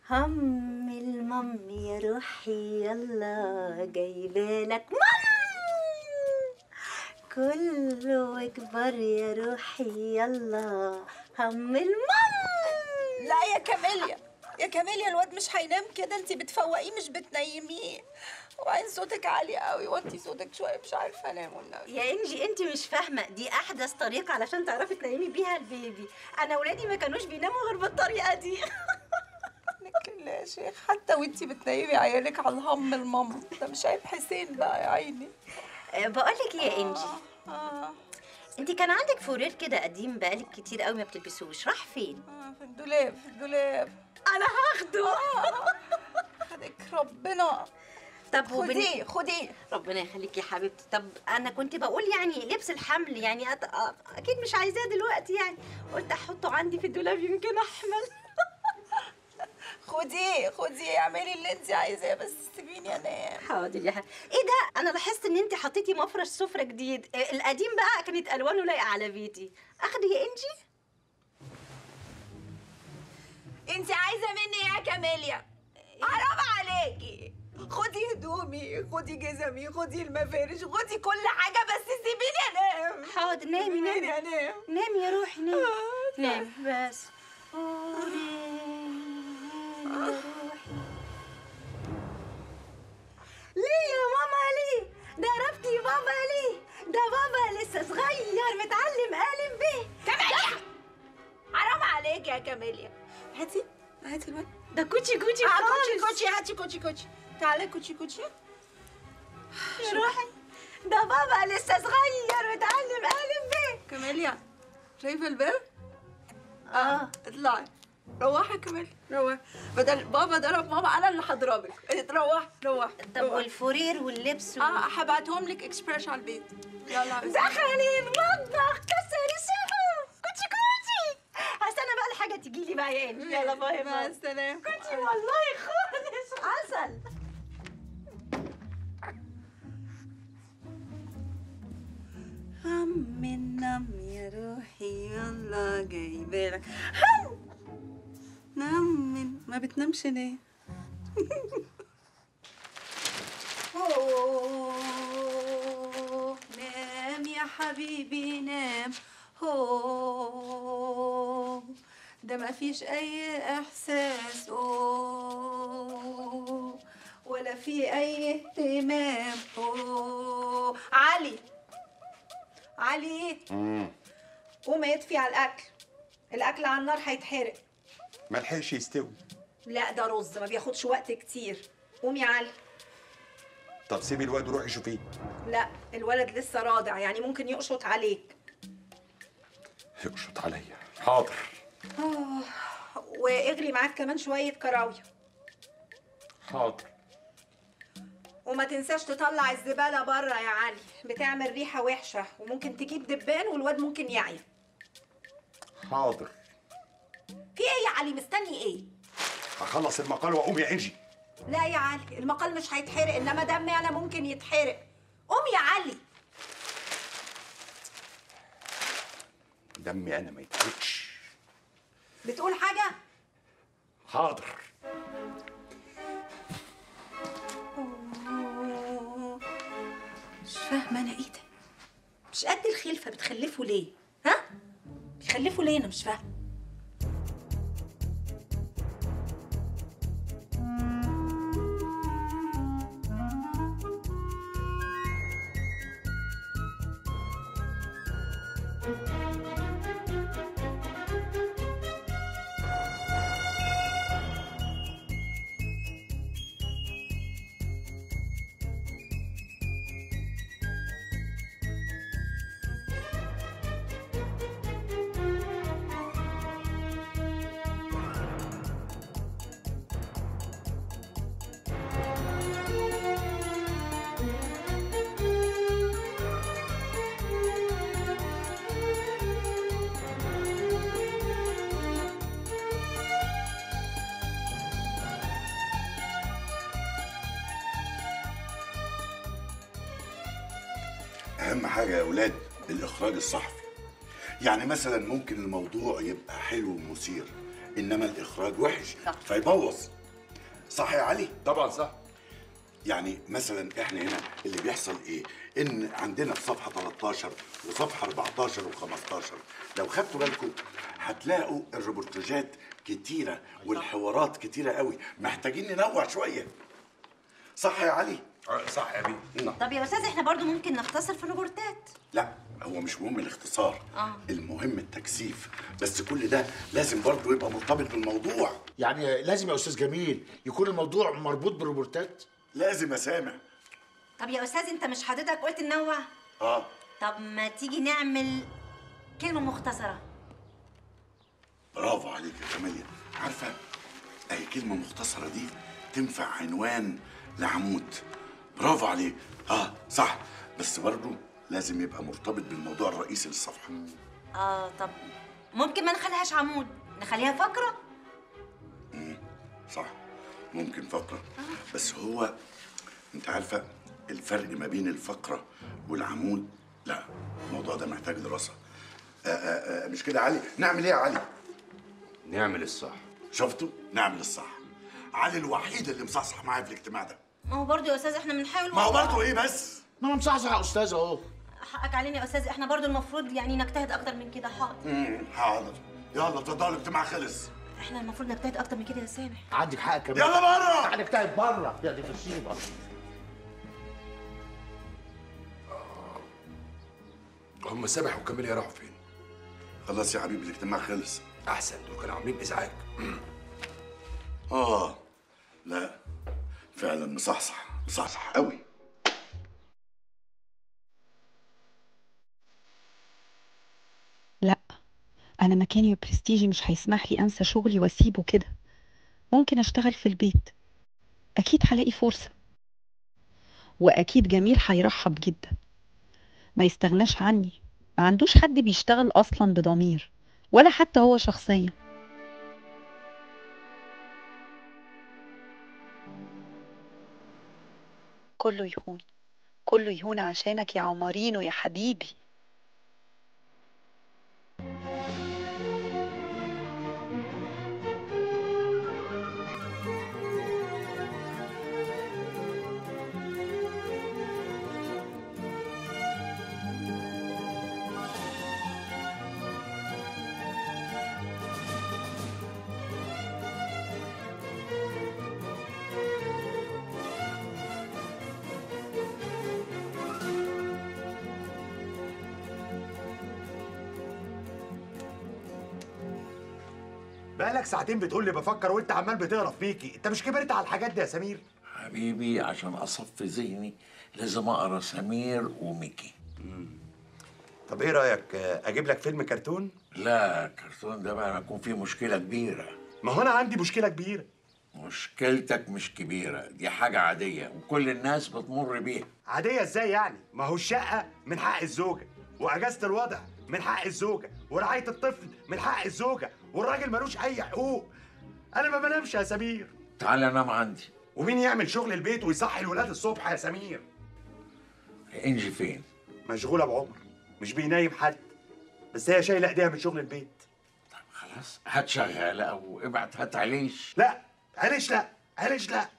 هم المم يا روحي يلا جايبالك مم كله اكبر يا روحي يلا هم المم لا يا كاميليا يا كاميليا الواد مش هينام كده انت بتفوقيه مش بتنيميه وبعدين صوتك عالي قوي وانت صوتك شويه مش عارفه انام والنبي يا انجي انت مش فاهمه دي احدث طريقه علشان تعرفي تنيمي بيها البيبي انا ولادي ما كانوش بيناموا غير بالطريقه دي لكن لا يا شيخ حتى وانت بتنيمي عيالك على الهم المام ده مش عيب حسين بقى يا عيني بقول لك يا انجي اه انت كان عندك فورير كده قديم بقالك كتير قوي ما بتلبسوش راح فين آه، في الدولاب في الدولاب انا هاخده خدك ربنا طب وبن- خديه خديه ربنا يخليكي يا حبيبتي طب انا كنت بقول يعني لبس الحمل يعني أت... أ- اكيد مش عايزاه دلوقتي يعني قلت احطه عندي في الدولاب يمكن احمل خديه خديه اعملي اللي انت عايزاه بس سيبيني انام حاضر يا حبيبتي ايه ده انا لاحظت ان انت حطيتي مفرش سفره جديد آه، القديم بقى كانت الوانه لايقه على بيتي اخده يا انجي انت عايزه مني ايه يا كاميليا حرام عليكي خدي هدومي خدي جزمي خدي المفارش خدي كل حاجه بس سيبيني انام حاضر نامي نامي سيبيني انام نامي يا روحي نامي نامي بس ليه يا ماما ليه؟ ضربتي بابا ليه؟ ده بابا لسه صغير متعلم قالم بيه كاميليا حرام عليكي يا كاميليا هاتي هاتي الواد ده كوتشي كوتشي اه خالص كوتشي كوتشي هاتي كوتشي كوتشي تعالي كوتشي كوتشي يا روحي ده بابا لسه صغير متعلم قالم بيه كاميليا شايفه الباب اه اطلعي روحي كمان روحي بدل بابا ضرب ماما انا اللي هضربك روحي روحي طب والفورير واللبس اه هبعتهم لك اكسبريس على البيت يلا دخلي المطبخ كسري السحور كوتشي كوتشي هستنى بقى الحاجه تجي لي بقى يا انجي يلا باي مع باي السلامه كوتشي والله خالص عسل هم النم يا روحي يلا جايبالك نام من ما بتنامش ليه أوه، نام يا حبيبي نام هو ده ما فيش اي احساس أوه، ولا في اي اهتمام أوه. علي علي قوم اطفي على الاكل الاكل على النار هيتحرق ما لحقش يستوي لا ده رز ما بياخدش وقت كتير قوم يا علي طب سيبي الواد وروحي شوفيه لا الولد لسه راضع يعني ممكن يقشط عليك يقشط عليا حاضر آه، واغلي معاك كمان شويه كراويه حاضر وما تنساش تطلع الزباله بره يا علي بتعمل ريحه وحشه وممكن تجيب دبان والواد ممكن يعيا حاضر في ايه يا علي مستني ايه هخلص المقال واقوم يا انجي لا يا علي المقال مش هيتحرق انما دمي انا ممكن يتحرق قوم يا علي دمي انا ما يتحرقش بتقول حاجه حاضر مش فاهمه انا ايه ده مش قد الخلفه بتخلفوا ليه ها بيخلفوا ليه انا مش فاهمه اهم حاجه يا اولاد الاخراج الصحفي يعني مثلا ممكن الموضوع يبقى حلو ومثير انما الاخراج وحش صح. فيبوظ صح يا علي طبعا صح يعني مثلا احنا هنا اللي بيحصل ايه ان عندنا في صفحه 13 وصفحه 14 و15 لو خدتوا بالكم هتلاقوا الريبورتاجات كتيره والحوارات كتيره قوي محتاجين ننوع شويه صح يا علي آه، صح يا بيه طب يا استاذ احنا برضو ممكن نختصر في الروبورتات لا هو مش مهم الاختصار آه. المهم التكثيف بس كل ده لازم برضه يبقى مرتبط بالموضوع يعني لازم يا استاذ جميل يكون الموضوع مربوط بالروبورتات لازم اسامع طب يا استاذ انت مش حضرتك قلت ننوع اه طب ما تيجي نعمل كلمه مختصره برافو عليك يا كماليا عارفه اي كلمه مختصره دي تنفع عنوان لعمود برافو عليك اه صح بس برضه لازم يبقى مرتبط بالموضوع الرئيسي للصفحه اه طب ممكن ما نخليهاش عمود نخليها فقره صح ممكن فقره بس هو انت عارفه الفرق ما بين الفقره والعمود لا الموضوع ده محتاج دراسه آه آه آه مش كده يا علي نعمل ايه يا علي نعمل الصح شفتوا نعمل الصح علي الوحيد اللي مصحصح معايا في الاجتماع ده ما هو برضو يا استاذ احنا بنحاول ما هو والله. برضه ايه بس ما انا مصحصح يا استاذ اهو حقك علينا يا استاذ احنا برضو المفروض يعني نجتهد اكتر من كده حاضر مم، حاضر يلا اتفضلوا الاجتماع خلص احنا المفروض نجتهد اكتر من كده يا سامح عندك حق كمان يلا بره تعالى اجتهد بره يا دي مصيبه هم سامح وكاميليا راحوا فين خلاص يا حبيبي الاجتماع خلص احسن دول كانوا عاملين ازعاج اه لا فعلا مصحصح مصحصح قوي لا أنا مكاني وبرستيجي مش هيسمح لي أنسى شغلي وأسيبه كده ممكن أشتغل في البيت أكيد هلاقي فرصة وأكيد جميل هيرحب جدا ما يستغناش عني ما عندوش حد بيشتغل أصلا بضمير ولا حتى هو شخصيا كله يهون كله يهون عشانك يا عمرينو يا حبيبي بقالك ساعتين بتقول لي بفكر وانت عمال بتقرف فيكي انت مش كبرت على الحاجات دي يا سمير حبيبي عشان اصفي ذهني لازم اقرا سمير وميكي طب ايه رايك آه، اجيب لك فيلم كرتون لا الكرتون ده بقى هيكون فيه مشكله كبيره ما هو انا عندي مشكله كبيره مشكلتك مش كبيره دي حاجه عاديه وكل الناس بتمر بيها عاديه ازاي يعني ما هو الشقه من حق الزوجه واجازه الوضع من حق الزوجه ورعايه الطفل من حق الزوجه والراجل ملوش اي حقوق انا ما بنامش يا سمير تعالى نام عندي ومين يعمل شغل البيت ويصحي الولاد الصبح يا سمير انجي فين مشغوله بعمر مش بينايم حد بس هي شايله ايديها من شغل البيت خلاص هات شغاله او ابعت هات عليش لا علاش لا علاش لا